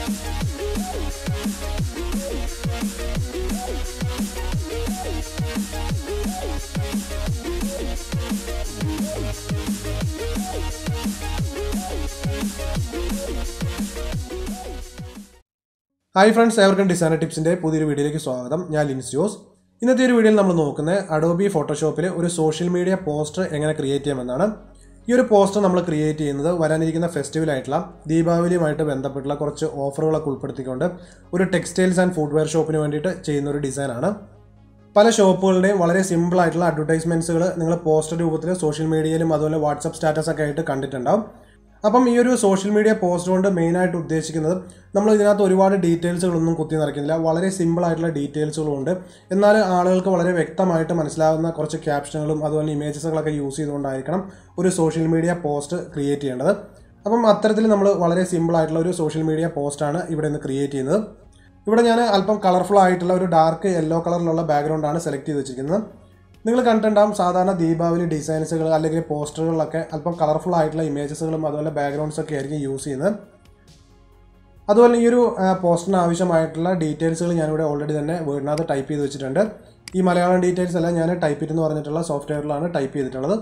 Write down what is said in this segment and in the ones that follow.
hi friends ഏവർക്കും designer ടിപ്സിൻ്റെ പുതിയൊരു വീഡിയോയിലേക്ക് സ്വാഗതം ഞാൻ ലിൻസ് ജോസ് ഇന്നത്തെ ഒരു വീഡിയോയിൽ നമ്മൾ നോക്കുന്നത് അഡോബി ഫോട്ടോഷോപ്പിൽ ഒരു സോഷ്യൽ മീഡിയ പോസ്റ്റർ എങ്ങനെ ക്രിയേറ്റ് ചെയ്യാമെന്നാണ് ഈ ഒരു പോസ്റ്റർ നമ്മൾ ക്രിയേറ്റ് ചെയ്യുന്നത് വരാനിരിക്കുന്ന ഫെസ്റ്റിവൽ ആയിട്ടുള്ള ദീപാവലിയുമായിട്ട് ബന്ധപ്പെട്ടുള്ള കുറച്ച് ഓഫറുകളൊക്കെ ഉൾപ്പെടുത്തിക്കൊണ്ട് ഒരു ടെക്സ്റ്റൈൽസ് ആൻഡ് ഫുഡ്വെയർ ഷോപ്പിന് വേണ്ടിയിട്ട് ചെയ്യുന്ന ഒരു ഡിസൈനാണ് പല ഷോപ്പുകളുടെയും വളരെ സിമ്പിൾ ആയിട്ടുള്ള അഡ്വർടൈസ്മെൻറ്റ്സുകൾ നിങ്ങൾ പോസ്റ്റർ രൂപത്തിൽ സോഷ്യൽ മീഡിയയിലും അതുപോലെ വാട്സപ്പ് സ്റ്റാറ്റസ് ഒക്കെ ആയിട്ട് കണ്ടിട്ടുണ്ടാവും അപ്പം ഈ ഒരു സോഷ്യൽ മീഡിയ പോസ്റ്റ് കൊണ്ട് മെയിനായിട്ട് ഉദ്ദേശിക്കുന്നത് നമ്മൾ ഇതിനകത്ത് ഒരുപാട് ഡീറ്റെയിൽസുകളൊന്നും കുത്തി നിറയ്ക്കുന്നില്ല വളരെ സിമ്പിൾ ആയിട്ടുള്ള ഡീറ്റെയിൽസുകളുണ്ട് എന്നാൽ ആളുകൾക്ക് വളരെ വ്യക്തമായിട്ട് മനസ്സിലാകുന്ന കുറച്ച് ക്യാപ്ഷനുകളും അതുപോലെ ഇമേജസുകളൊക്കെ യൂസ് ചെയ്തുകൊണ്ടായിരിക്കണം ഒരു സോഷ്യൽ മീഡിയ പോസ്റ്റ് ക്രിയേറ്റ് ചെയ്യേണ്ടത് അപ്പം അത്തരത്തിൽ നമ്മൾ വളരെ സിമ്പിൾ ആയിട്ടുള്ള ഒരു സോഷ്യൽ മീഡിയ പോസ്റ്റാണ് ഇവിടെ നിന്ന് ക്രിയേറ്റ് ചെയ്യുന്നത് ഇവിടെ ഞാൻ അല്പം കളർഫുൾ ആയിട്ടുള്ള ഒരു ഡാർക്ക് യെല്ലോ കളറിലുള്ള ബാക്ക്ഗ്രൗണ്ടാണ് സെലക്ട് ചെയ്ത് വെച്ചിരിക്കുന്നത് നിങ്ങൾ കണ്ടിട്ടുണ്ടാവും സാധാരണ ദീപാവലി ഡിസൈൻസുകൾ അല്ലെങ്കിൽ പോസ്റ്ററുകളിലൊക്കെ അല്പം കളർഫുൾ ആയിട്ടുള്ള ഇമേജസുകളും അതുപോലെ ബാക്ക്ഗ്രൗണ്ട്സ് ഒക്കെ ആയിരിക്കും യൂസ് ചെയ്യുന്നത് അതുപോലെ ഈ ഒരു പോസ്റ്ററിന് ആവശ്യമായിട്ടുള്ള ഡീറ്റെയിൽസുകൾ ഞാനിവിടെ ഓൾറെഡി തന്നെ വേർഡിനകത്ത് ടൈപ്പ് ചെയ്ത് വെച്ചിട്ടുണ്ട് ഈ മലയാളം ഡീറ്റെയിൽസ് എല്ലാം ഞാൻ ടൈപ്പ് ഇറ്റ് എന്ന് പറഞ്ഞിട്ടുള്ള സോഫ്റ്റ്വെയറിലാണ് ടൈപ്പ് ചെയ്തിട്ടുള്ളത്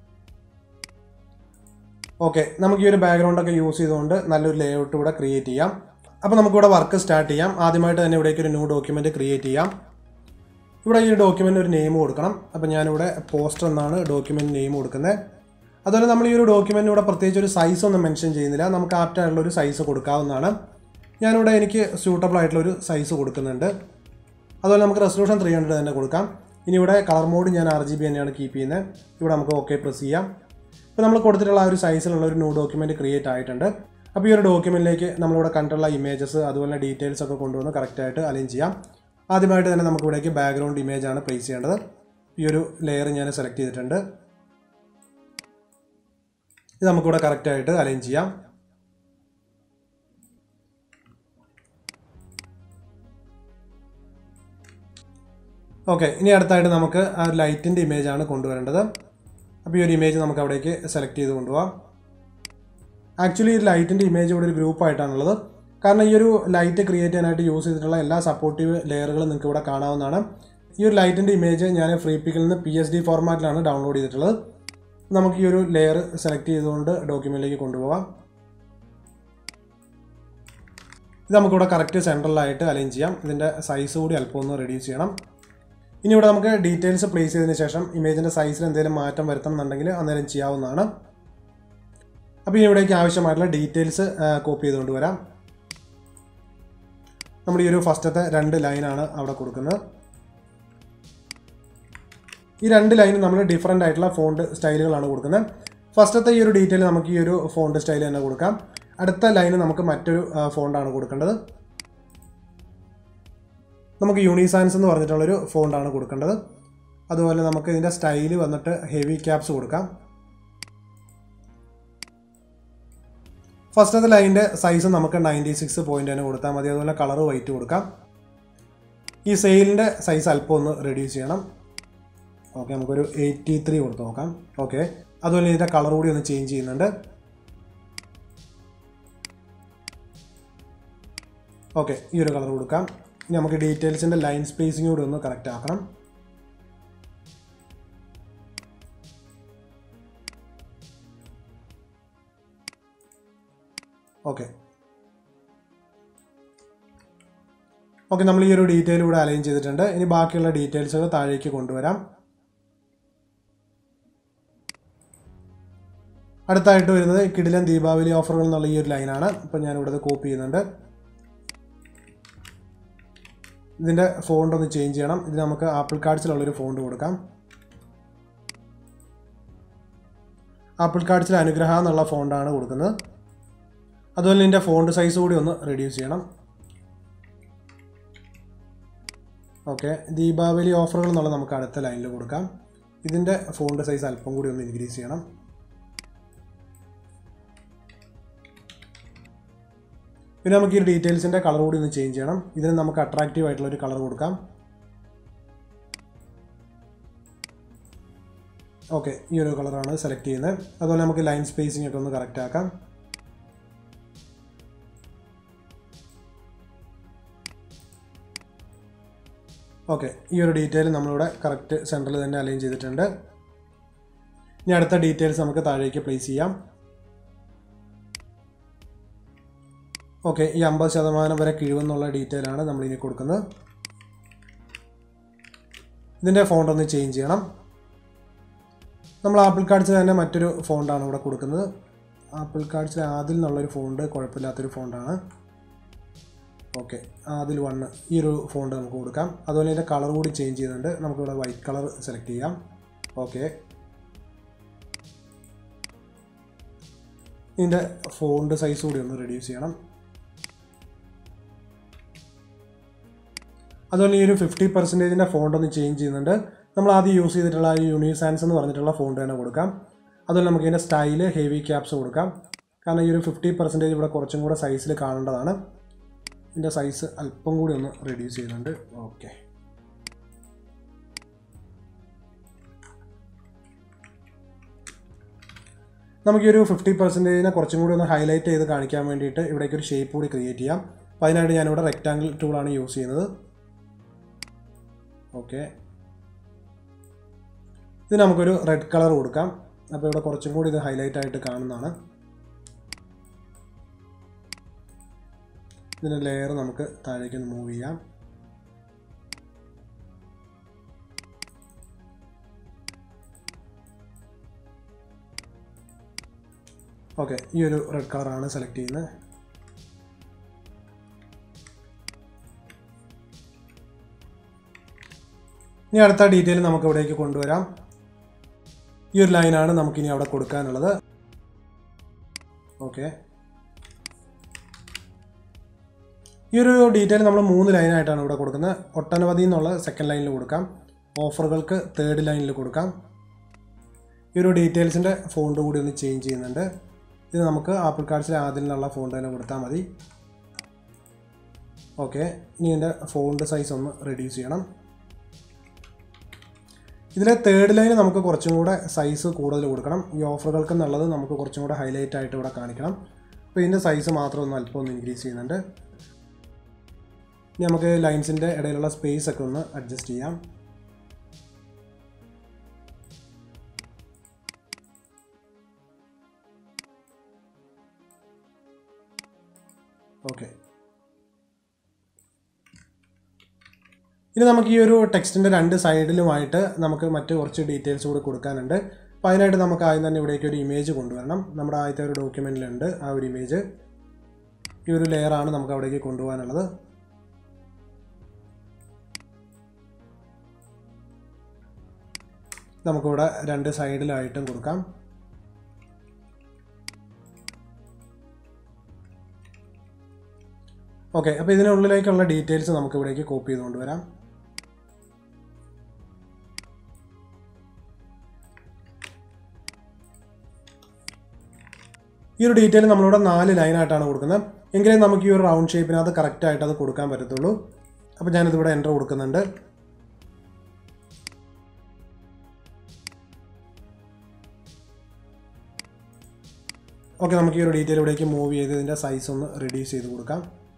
ഓക്കെ നമുക്ക് ഈ ഒരു ബാക്ക്ഗ്രൗണ്ട് ഒക്കെ യൂസ് ചെയ്തുകൊണ്ട് നല്ലൊരു ലേഔട്ട് ഇവിടെ ക്രിയേറ്റ് ചെയ്യാം അപ്പോൾ നമുക്കിവിടെ വർക്ക് സ്റ്റാർട്ട് ചെയ്യാം ആദ്യമായിട്ട് തന്നെ ഇവിടേക്ക് ഒരു ന്യൂ ഡോക്യുമെൻറ്റ് ക്രിയേറ്റ് ചെയ്യാം ഇവിടെ ഈ ഡോക്യുമെൻ്റ് ഒരു നെയിം കൊടുക്കണം അപ്പോൾ ഞാനിവിടെ പോസ്റ്റർ എന്നാണ് ഡോക്യുമെൻ്റ് നെയിം കൊടുക്കുന്നത് അതുപോലെ നമ്മൾ ഈ ഒരു ഡോക്യുമെൻ്റ് ഇവിടെ പ്രത്യേകിച്ച് ഒരു സൈസ് ഒന്നും മെൻഷൻ ചെയ്യുന്നില്ല നമുക്ക് ആപ്റ്റ് ആയിട്ടുള്ള ഒരു സൈസ് കൊടുക്കാവുന്നതാണ് ഞാനിവിടെ എനിക്ക് സ്യൂട്ടബിൾ ആയിട്ടുള്ള ഒരു സൈസ് കൊടുക്കുന്നുണ്ട് അതുപോലെ നമുക്ക് റെസൊല്യൂഷൻ ത്രീ ഹൺഡ്രഡ് തന്നെ കൊടുക്കാം ഇനി ഇവിടെ കളർ മോഡ് ഞാൻ ആർ ജി ബി തന്നെയാണ് കീപ്പ് ചെയ്യുന്നത് ഇവിടെ നമുക്ക് ഓക്കെ പ്രസ് ചെയ്യാം ഇപ്പോൾ നമ്മൾ കൊടുത്തിട്ടുള്ള ആ ഒരു സൈസിലുള്ള ഒരു ന്യൂ ഡോക്യുമെൻറ്റ് ക്രിയേറ്റ് ആയിട്ടുണ്ട് അപ്പോൾ ഈ ഒരു ഡോക്യുമെൻറ്റിലേക്ക് നമ്മളിവിടെ കണ്ടിട്ടുള്ള ഇമേജസ് അതുപോലെ ഡീറ്റെയിൽസ് ഒക്കെ കൊണ്ടുവന്ന് കറക്റ്റായിട്ട് അലൈൻ ചെയ്യാം ആദ്യമായിട്ട് തന്നെ നമുക്ക് ഇവിടേക്ക് ബാക്ക്ഗ്രൗണ്ട് ഇമേജ് ആണ് പ്ലേസ് ചെയ്യേണ്ടത് ഈ ഒരു ലെയർ ഞാൻ സെലക്ട് ചെയ്തിട്ടുണ്ട് ഇത് നമുക്കിവിടെ കറക്റ്റായിട്ട് അലൈൻ ചെയ്യാം ഓക്കെ ഇനി അടുത്തായിട്ട് നമുക്ക് ആ ലൈറ്റിൻ്റെ ഇമേജ് ആണ് കൊണ്ടുവരേണ്ടത് അപ്പോൾ ഈ ഒരു ഇമേജ് നമുക്ക് അവിടേക്ക് സെലക്ട് ചെയ്ത് കൊണ്ടുപോകാം ആക്ച്വലി ഈ ലൈറ്റിൻ്റെ ഇമേജ് ഇവിടെ ഒരു ഗ്രൂപ്പായിട്ടാണുള്ളത് കാരണം ഈ ഒരു ലൈറ്റ് ക്രിയേറ്റ് ചെയ്യാനായിട്ട് യൂസ് ചെയ്തിട്ടുള്ള എല്ലാ സപ്പോർട്ടീവ് ലെയറുകളും നിങ്ങൾക്ക് ഇവിടെ കാണാവുന്നതാണ് ഈ ഒരു ലൈറ്റിൻ്റെ ഇമേജ് ഞാൻ ഫ്രീ പിക്കിൽ നിന്ന് പി എസ് ഡി ഫോർമാറ്റിലാണ് ഡൗൺലോഡ് ചെയ്തിട്ടുള്ളത് നമുക്ക് ഈ ഒരു ലെയർ സെലക്ട് ചെയ്തുകൊണ്ട് ഡോക്യുമെൻറ്റിലേക്ക് കൊണ്ടുപോകാം ഇത് നമുക്കിവിടെ കറക്റ്റ് സെൻട്രലായിട്ട് അലൈൻ ചെയ്യാം ഇതിൻ്റെ സൈസ് കൂടി അല്പം ഒന്ന് റെഡ്യൂസ് ചെയ്യണം ഇനി ഇവിടെ നമുക്ക് ഡീറ്റെയിൽസ് പ്ലേസ് ചെയ്തതിന് ശേഷം ഇമേജിൻ്റെ സൈസിൽ എന്തെങ്കിലും മാറ്റം വരുത്തണമെന്നുണ്ടെങ്കിൽ അന്നേരം ചെയ്യാവുന്നതാണ് അപ്പോൾ ഇനി ഇവിടേക്ക് ആവശ്യമായിട്ടുള്ള ഡീറ്റെയിൽസ് കോപ്പി ചെയ്തുകൊണ്ട് വരാം നമ്മൾ ഈ ഒരു ഫസ്റ്റത്തെ രണ്ട് ലൈനാണ് അവിടെ കൊടുക്കുന്നത് ഈ രണ്ട് ലൈനും നമ്മൾ ഡിഫറെൻ്റ് ആയിട്ടുള്ള ഫോണ്ട് സ്റ്റൈലുകളാണ് കൊടുക്കുന്നത് ഫസ്റ്റത്തെ ഈ ഒരു ഡീറ്റെയിൽ നമുക്ക് ഈ ഒരു ഫോണ്ട് സ്റ്റൈൽ തന്നെ കൊടുക്കാം അടുത്ത ലൈന് നമുക്ക് മറ്റൊരു ഫോണ്ടാണ് കൊടുക്കേണ്ടത് നമുക്ക് യൂണിസൈൻസ് എന്ന് പറഞ്ഞിട്ടുള്ളൊരു ഫോണ്ടാണ് കൊടുക്കേണ്ടത് അതുപോലെ നമുക്ക് ഇതിൻ്റെ സ്റ്റൈല് വന്നിട്ട് ഹെവി ക്യാപ്സ് കൊടുക്കാം ഫസ്റ്റത്തെ ലൈനിൻ്റെ സൈസ് നമുക്ക് നയൻറ്റി സിക്സ് പോയിൻ്റ് തന്നെ കൊടുത്താൽ മതി അതുപോലെ കളർ വൈറ്റ് കൊടുക്കാം ഈ സെയിലിൻ്റെ സൈസ് അല്പം ഒന്ന് റെഡ്യൂസ് ചെയ്യണം ഓക്കെ നമുക്കൊരു എയ്റ്റി ത്രീ കൊടുത്ത് നോക്കാം ഓക്കെ അതുപോലെ ഇതിൻ്റെ കളർ കൂടി ഒന്ന് ചേഞ്ച് ചെയ്യുന്നുണ്ട് ഓക്കെ ഈ ഒരു കളർ കൊടുക്കാം ഇനി നമുക്ക് ഡീറ്റെയിൽസിൻ്റെ ലൈൻ സ്പേസിംഗ് കൂടി ഒന്ന് കറക്റ്റ് ആക്കണം ഓക്കെ ഓക്കെ നമ്മൾ ഈ ഒരു ഡീറ്റെയിൽ ഇവിടെ അലൈൻ ചെയ്തിട്ടുണ്ട് ഇനി ബാക്കിയുള്ള ഡീറ്റെയിൽസുകൾ താഴേക്ക് കൊണ്ടുവരാം അടുത്തായിട്ട് വരുന്നത് കിടിലൻ ദീപാവലി ഓഫറുകൾ എന്നുള്ള ഈ ഒരു ലൈനാണ് ഇപ്പം ഞാൻ ഇവിടെ കോപ്പി ചെയ്യുന്നുണ്ട് ഇതിൻ്റെ ഫോണ്ട് ഒന്ന് ചേഞ്ച് ചെയ്യണം ഇത് നമുക്ക് ആപ്പിൾ കാർഡ്സിലുള്ളൊരു ഫോണ്ട് കൊടുക്കാം ആപ്പിൾ കാർഡ്സിൽ അനുഗ്രഹ എന്നുള്ള ഫോണ്ടാണ് കൊടുക്കുന്നത് അതുപോലെ ഇതിൻ്റെ ഫോണ്ട് സൈസ് കൂടി ഒന്ന് റെഡ്യൂസ് ചെയ്യണം ഓക്കെ ദീപാവലി ഓഫറുകൾ എന്നുള്ളത് നമുക്ക് അടുത്ത ലൈനിൽ കൊടുക്കാം ഇതിൻ്റെ ഫോണ്ട് സൈസ് അല്പം കൂടി ഒന്ന് ഇൻക്രീസ് ചെയ്യണം പിന്നെ നമുക്ക് ഈ ഡീറ്റെയിൽസിൻ്റെ കളർ കൂടി ഒന്ന് ചേഞ്ച് ചെയ്യണം ഇതിന് നമുക്ക് അട്രാക്റ്റീവ് ആയിട്ടുള്ള ഒരു കളർ കൊടുക്കാം ഓക്കെ ഈ ഒരു കളറാണ് സെലക്ട് ചെയ്യുന്നത് അതുപോലെ നമുക്ക് ലൈൻ സ്പേസിംഗ് ഒക്കെ ഒന്ന് കറക്റ്റ് ആക്കാം ഓക്കെ ഈ ഒരു ഡീറ്റെയിൽ നമ്മളിവിടെ കറക്റ്റ് സെൻറ്ററിൽ തന്നെ അലൈൻ ചെയ്തിട്ടുണ്ട് ഇനി അടുത്ത ഡീറ്റെയിൽസ് നമുക്ക് താഴേക്ക് പ്ലേസ് ചെയ്യാം ഓക്കെ ഈ അമ്പത് ശതമാനം വരെ കിഴിവെന്നുള്ള ഡീറ്റെയിൽ ആണ് നമ്മൾ ഇനി കൊടുക്കുന്നത് ഇതിൻ്റെ ഫോണ്ട് ഒന്ന് ചേഞ്ച് ചെയ്യണം നമ്മൾ ആപ്പിൾ കാർഡ്സിൽ തന്നെ മറ്റൊരു ഫോണ്ടാണ് ഇവിടെ കൊടുക്കുന്നത് ആപ്പിൾ കാർഡ്സിൽ ആദിൽ നിന്നുള്ളൊരു ഫോണ്ട് കുഴപ്പമില്ലാത്തൊരു ഫോണ്ടാണ് ഓക്കെ അതിൽ വണ്ണ് ഈ ഒരു ഫോണ്ട് നമുക്ക് കൊടുക്കാം അതുപോലെ ഇതിൻ്റെ കളർ കൂടി ചേഞ്ച് ചെയ്യുന്നുണ്ട് നമുക്കിവിടെ വൈറ്റ് കളർ സെലക്ട് ചെയ്യാം ഓക്കെ ഇതിൻ്റെ ഫോണ്ട് സൈസ് കൂടി ഒന്ന് റെഡ്യൂസ് ചെയ്യണം അതുപോലെ ഈ ഒരു ഫിഫ്റ്റി പെർസെൻറ്റേജിൻ്റെ ഫോണ്ട് ഒന്ന് ചേഞ്ച് ചെയ്യുന്നുണ്ട് നമ്മൾ ആദ്യം യൂസ് ചെയ്തിട്ടുള്ള ഈ യൂണിസാൻസ് എന്ന് പറഞ്ഞിട്ടുള്ള ഫോണ്ട് തന്നെ കൊടുക്കാം അതുപോലെ നമുക്ക് ഇതിൻ്റെ സ്റ്റൈല് ഹെവി ക്യാപ്സ് കൊടുക്കാം കാരണം ഈ ഒരു ഫിഫ്റ്റി പെർസെൻറ്റേജ് ഇവിടെ കുറച്ചും കൂടെ സൈസിൽ കാണേണ്ടതാണ് ഇതിൻ്റെ സൈസ് അല്പം കൂടി ഒന്ന് റെഡ്യൂസ് ചെയ്യുന്നുണ്ട് ഓക്കെ നമുക്ക് ഈ ഒരു ഫിഫ്റ്റി പെർസെൻറ്റേജിനെ കുറച്ചും കൂടി ഒന്ന് ഹൈലൈറ്റ് ചെയ്ത് കാണിക്കാൻ വേണ്ടിയിട്ട് ഇവിടേക്ക് ഒരു ഷേപ്പ് കൂടി ക്രിയേറ്റ് ചെയ്യാം അപ്പോൾ അതിനായിട്ട് ഞാനിവിടെ റെക്റ്റാങ്കിൾ ടൂളാണ് യൂസ് ചെയ്യുന്നത് ഓക്കെ ഇത് നമുക്കൊരു റെഡ് കളർ കൊടുക്കാം അപ്പോൾ ഇവിടെ കുറച്ചും കൂടി ഇത് ഹൈലൈറ്റ് ആയിട്ട് കാണുന്നതാണ് ഇതിൻ്റെ ലെയർ നമുക്ക് താഴേക്ക് ഒന്ന് മൂവ് ചെയ്യാം ഓക്കെ ഈ ഒരു റെഡ് കളറാണ് സെലക്ട് ചെയ്യുന്നത് ഇനി അടുത്ത ഡീറ്റെയിൽ നമുക്ക് ഇവിടേക്ക് കൊണ്ടുവരാം ഈ ഒരു ലൈനാണ് നമുക്കിനി അവിടെ കൊടുക്കാനുള്ളത് ഓക്കെ ഈ ഒരു ഡീറ്റെയിൽ നമ്മൾ മൂന്ന് ലൈനായിട്ടാണ് ഇവിടെ കൊടുക്കുന്നത് ഒട്ടനവധി എന്നുള്ള സെക്കൻഡ് ലൈനിൽ കൊടുക്കാം ഓഫറുകൾക്ക് തേർഡ് ലൈനിൽ കൊടുക്കാം ഈ ഒരു ഡീറ്റെയിൽസിൻ്റെ ഫോണ്ട് കൂടി ഒന്ന് ചേഞ്ച് ചെയ്യുന്നുണ്ട് ഇത് നമുക്ക് ആപ്പിൾ കാർഡ്സിലെ ആദ്യം നിന്നുള്ള ഫോണ്ട് തന്നെ കൊടുത്താൽ മതി ഓക്കെ ഇനി ഇതിൻ്റെ ഫോണ്ട് സൈസ് ഒന്ന് റെഡ്യൂസ് ചെയ്യണം ഇതിലെ തേർഡ് ലൈൻ നമുക്ക് കുറച്ചും കൂടെ സൈസ് കൂടുതൽ കൊടുക്കണം ഈ ഓഫറുകൾക്ക് എന്നുള്ളത് നമുക്ക് കുറച്ചും കൂടെ ഹൈലൈറ്റ് ആയിട്ട് ഇവിടെ കാണിക്കണം അപ്പോൾ ഇതിൻ്റെ സൈസ് മാത്രം ഒന്ന് അല്പം ഒന്ന് ഇൻക്രീസ് ചെയ്യുന്നുണ്ട് ഇനി നമുക്ക് ലൈൻസിൻ്റെ ഇടയിലുള്ള സ്പേസ് ഒക്കെ ഒന്ന് അഡ്ജസ്റ്റ് ചെയ്യാം ഓക്കെ ഇനി നമുക്ക് ഈ ഒരു ടെക്സ്റ്റിൻ്റെ രണ്ട് സൈഡിലുമായിട്ട് നമുക്ക് മറ്റ് കുറച്ച് ഡീറ്റെയിൽസ് കൂടി കൊടുക്കാനുണ്ട് അപ്പോൾ അതിനായിട്ട് നമുക്ക് ആദ്യം തന്നെ ഇവിടേക്ക് ഒരു ഇമേജ് കൊണ്ടുവരണം നമ്മുടെ ആദ്യത്തെ ഒരു ഡോക്യുമെൻറ്റിലുണ്ട് ആ ഒരു ഇമേജ് ഈ ഒരു ലെയറാണ് നമുക്ക് അവിടേക്ക് കൊണ്ടുപോകാനുള്ളത് നമുക്കിവിടെ രണ്ട് സൈഡിലായിട്ടും കൊടുക്കാം ഓക്കെ അപ്പോൾ ഇതിനുള്ളിലേക്കുള്ള ഡീറ്റെയിൽസ് നമുക്ക് ഇവിടേക്ക് കോപ്പി ചെയ്ത് കൊണ്ടുവരാം ഈ ഒരു ഡീറ്റെയിൽ നമ്മളിവിടെ നാല് ലൈനായിട്ടാണ് കൊടുക്കുന്നത് എങ്കിലേ നമുക്ക് ഈ ഒരു റൗണ്ട് ഷേപ്പിനകത്ത് കറക്റ്റ് ആയിട്ട് അത് കൊടുക്കാൻ പറ്റത്തുള്ളൂ അപ്പോൾ ഞാനിതിവിടെ എൻ്റർ കൊടുക്കുന്നുണ്ട് ഓക്കെ നമുക്ക് ഈ ഒരു ഡീറ്റെയിൽ ഇവിടേക്ക് മൂവ് ചെയ്ത് ഇതിൻ്റെ സൈസ് ഒന്ന് റെഡ്യൂസ് ചെയ്ത് കൊടുക്കാം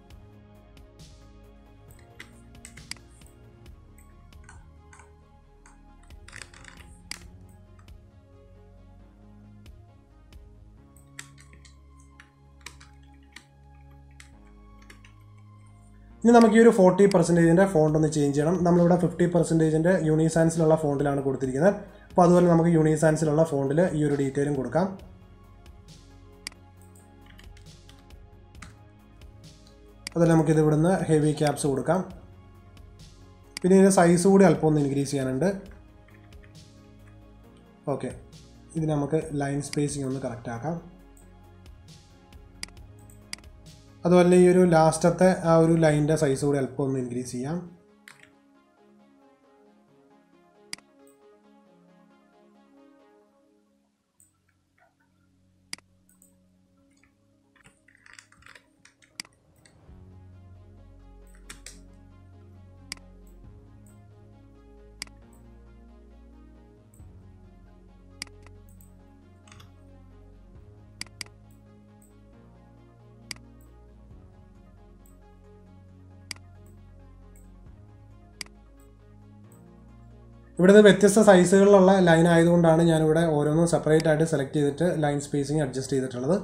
ഇനി നമുക്ക് ഈ ഒരു ഫോർട്ടി പെർസെൻറ്റേജിൻ്റെ ഫോണ്ട് ഒന്ന് ചേഞ്ച് ചെയ്യണം നമ്മളിവിടെ ഫിഫ്റ്റി പെർസെൻറ്റേജിൻ്റെ യൂണിസാൻസിലുള്ള ഫോണ്ടിലാണ് കൊടുത്തിരിക്കുന്നത് അപ്പോൾ അതുപോലെ നമുക്ക് യൂണിസാൻസിലുള്ള ഫോണ്ടിൽ ഈ ഒരു ഡീറ്റെയിലും കൊടുക്കാം അതുപോലെ നമുക്കിത് ഇവിടുന്ന് ഹെവി ക്യാപ്സ് കൊടുക്കാം പിന്നെ ഇതിൻ്റെ സൈസ് കൂടി അല്പം ഒന്ന് ഇൻക്രീസ് ചെയ്യാനുണ്ട് ഓക്കെ ഇത് നമുക്ക് ലൈൻ സ്പേസിങ് ഒന്ന് കറക്റ്റ് ആക്കാം അതുപോലെ ഈ ഒരു ലാസ്റ്റത്തെ ആ ഒരു ലൈനിൻ്റെ സൈസ് കൂടി അല്പം ഒന്ന് ഇൻക്രീസ് ചെയ്യാം ഇവിടെ ഇത് വ്യത്യസ്ത സൈസുകളിലുള്ള ലൈൻ ആയതുകൊണ്ടാണ് ഞാനിവിടെ ഓരോന്നും സെപ്പറേറ്റ് ആയിട്ട് സെലക്ട് ചെയ്തിട്ട് ലൈൻ സ്പേസിങ് അഡ്ജസ്റ്റ് ചെയ്തിട്ടുള്ളത്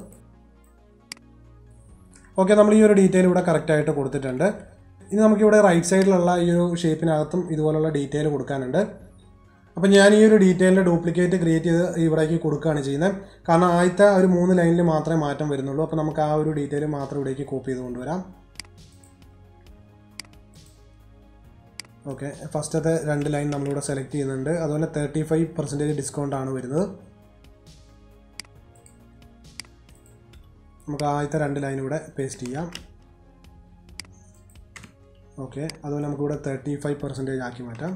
ഓക്കെ നമ്മൾ ഈ ഒരു ഡീറ്റെയിൽ ഇവിടെ കറക്റ്റായിട്ട് കൊടുത്തിട്ടുണ്ട് ഇനി നമുക്കിവിടെ റൈറ്റ് സൈഡിലുള്ള ഈ ഒരു ഷേപ്പിനകത്തും ഇതുപോലുള്ള ഡീറ്റെയിൽ കൊടുക്കാനുണ്ട് അപ്പോൾ ഞാൻ ഈ ഒരു ഡീറ്റെയിലിൻ്റെ ഡ്യൂപ്ലിക്കേറ്റ് ക്രിയേറ്റ് ചെയ്ത് ഇവിടേക്ക് കൊടുക്കുകയാണ് ചെയ്യുന്നത് കാരണം ആദ്യത്തെ ഒരു മൂന്ന് ലൈനിൽ മാത്രമേ മാറ്റം വരുന്നുള്ളൂ അപ്പോൾ നമുക്ക് ആ ഒരു ഡീറ്റെയിൽ മാത്രം ഇവിടേക്ക് കോപ്പി ചെയ്ത് കൊണ്ടുവരാം ഓക്കെ ഫസ്റ്റത്തെ രണ്ട് ലൈൻ നമ്മളിവിടെ സെലക്ട് ചെയ്യുന്നുണ്ട് അതുപോലെ തേർട്ടി ഫൈവ് പെർസെൻറ്റേജ് ഡിസ്കൗണ്ട് ആണ് വരുന്നത് നമുക്ക് ആദ്യത്തെ രണ്ട് ലൈൻ ഇവിടെ പേസ്റ്റ് ചെയ്യാം ഓക്കെ അതുപോലെ നമുക്കിവിടെ തേർട്ടി ഫൈവ് പെർസെൻറ്റേജ് ആക്കി മാറ്റാം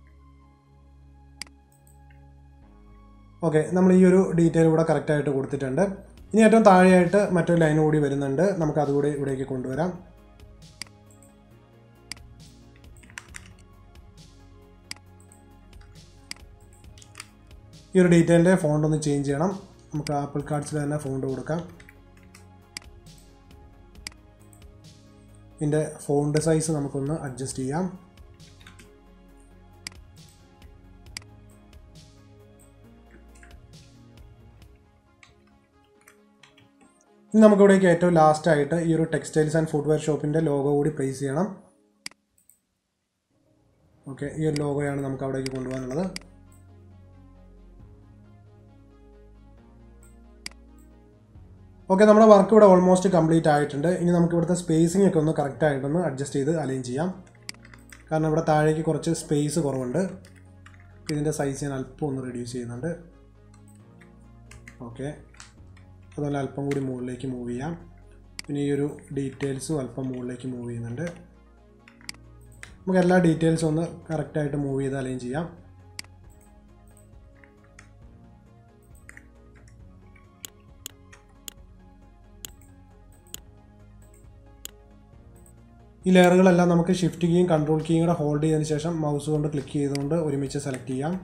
ഓക്കെ നമ്മൾ ഈ ഒരു ഡീറ്റെയിൽ ഇവിടെ കറക്റ്റായിട്ട് കൊടുത്തിട്ടുണ്ട് ഇനി ഏറ്റവും താഴെയായിട്ട് മറ്റൊരു ലൈൻ കൂടി വരുന്നുണ്ട് നമുക്ക് അതുകൂടി ഇവിടേക്ക് കൊണ്ടുവരാം ഈ ഒരു ഡീറ്റെയിലിൻ്റെ ഫോണ്ട് ഒന്ന് ചേഞ്ച് ചെയ്യണം നമുക്ക് ആപ്പിൾ കാർഡ്സിൽ തന്നെ ഫോണ്ട് കൊടുക്കാം ഇതിൻ്റെ ഫോണ്ട് സൈസ് നമുക്കൊന്ന് അഡ്ജസ്റ്റ് ചെയ്യാം ഇനി നമുക്കിവിടേക്ക് ഏറ്റവും ലാസ്റ്റ് ആയിട്ട് ഈ ഒരു ടെക്സ്റ്റൈൽസ് ആൻഡ് ഫുട്വെയർ ഷോപ്പിൻ്റെ ലോഗോ കൂടി പ്ലേസ് ചെയ്യണം ഓക്കെ ഈ ഒരു ലോഗോയാണ് നമുക്ക് അവിടേക്ക് കൊണ്ടുപോകാനുള്ളത് ഓക്കെ നമ്മുടെ വർക്ക് ഇവിടെ ഓൾമോസ്റ്റ് കംപ്ലീറ്റ് ആയിട്ടുണ്ട് ഇനി നമുക്ക് ഇവിടുത്തെ സ്പേസിംഗ് ഒക്കെ ഒന്ന് കറക്റ്റ് ആയിട്ടൊന്ന് അഡ്ജസ്റ്റ് ചെയ്ത് അലൈൻ ചെയ്യാം കാരണം ഇവിടെ താഴേക്ക് കുറച്ച് സ്പേസ് കുറവുണ്ട് ഇതിൻ്റെ സൈസ് ഞാൻ അല്പം ഒന്ന് റെഡ്യൂസ് ചെയ്യുന്നുണ്ട് ഓക്കെ അതുപോലെ അല്പം കൂടി മുകളിലേക്ക് മൂവ് ചെയ്യാം പിന്നെ ഈ ഒരു ഡീറ്റെയിൽസും അല്പം മുകളിലേക്ക് മൂവ് ചെയ്യുന്നുണ്ട് നമുക്ക് എല്ലാ ഡീറ്റെയിൽസും ഒന്ന് കറക്റ്റായിട്ട് മൂവ് ചെയ്ത് അലൈൻ ചെയ്യാം ഈ ലെയറുകളെല്ലാം നമുക്ക് ഷിഫ്റ്റ് കീയും കൺട്രോൾ കീയും കൂടെ ഹോൾഡ് ചെയ്തതിന് ശേഷം മൗസ് കൊണ്ട് ക്ലിക്ക് ചെയ്തുകൊണ്ട് ഒരുമിച്ച് സെലക്ട് ചെയ്യാം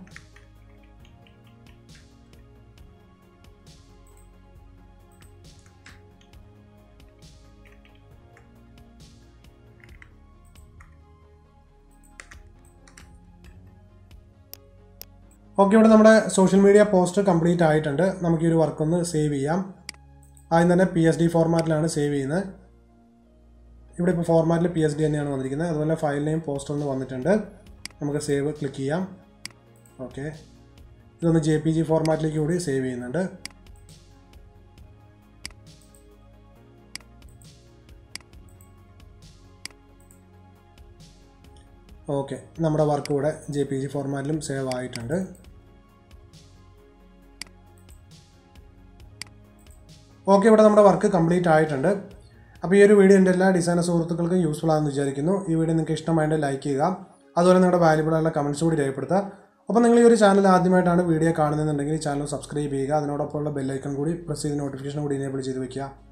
ഓക്കെ ഇവിടെ നമ്മുടെ സോഷ്യൽ മീഡിയ പോസ്റ്റ് കംപ്ലീറ്റ് ആയിട്ടുണ്ട് നമുക്ക് ഈ ഒരു വർക്ക് ഒന്ന് സേവ് ചെയ്യാം ആദ്യം തന്നെ പി എസ് ഡി ഫോർമാറ്റിലാണ് സേവ് ചെയ്യുന്നത് ഇവിടെ ഇപ്പോൾ ഫോർമാറ്റിൽ പി എസ് ഡി തന്നെയാണ് വന്നിരിക്കുന്നത് അതുപോലെ ഫയൽ നെയിം പോസ്റ്റർ ഒന്ന് വന്നിട്ടുണ്ട് നമുക്ക് സേവ് ക്ലിക്ക് ചെയ്യാം ഓക്കെ ഇതൊന്ന് ജെ പി ജി ഫോർമാറ്റിലേക്ക് കൂടി സേവ് ചെയ്യുന്നുണ്ട് ഓക്കെ നമ്മുടെ വർക്ക് ഇവിടെ ജെ പി ജി ഫോർമാറ്റിലും സേവ് ആയിട്ടുണ്ട് ഓക്കെ ഇവിടെ നമ്മുടെ വർക്ക് കംപ്ലീറ്റ് ആയിട്ടുണ്ട് അപ്പോൾ ഈ ഒരു വീഡിയോ എൻ്റെ എല്ലാ ഡിസൈനർ സുഹൃത്തുക്കൾക്കും യൂസ്ഫുൾ ആണെന്ന് വിചാരിക്കുന്നു ഈ വീഡിയോ നിങ്ങൾക്ക് ഇഷ്ടമായിട്ട് ലൈക്ക് ചെയ്യുക അതുപോലെ നിങ്ങളുടെ വാല്യുബിൾ ആയിട്ടുള്ള കമൻസ് കൂടി രേഖപ്പെടുത്തുക അപ്പോൾ നിങ്ങൾ ഈ ഒരു ചാനൽ ആദ്യമായിട്ടാണ് വീഡിയോ കാണുന്നതെന്നുണ്ടെങ്കിൽ ഈ ചാനൽ സബ്സ്ക്രൈബ് ചെയ്യുക അതിനോടൊപ്പമുള്ള ബെല്ലൈക്കൺ കൂടി പ്രസ് ചെയ്ത് നോട്ടിഫിക്കേഷൻ കൂടി എനേബിൾ ചെയ്ത് വെക്കുക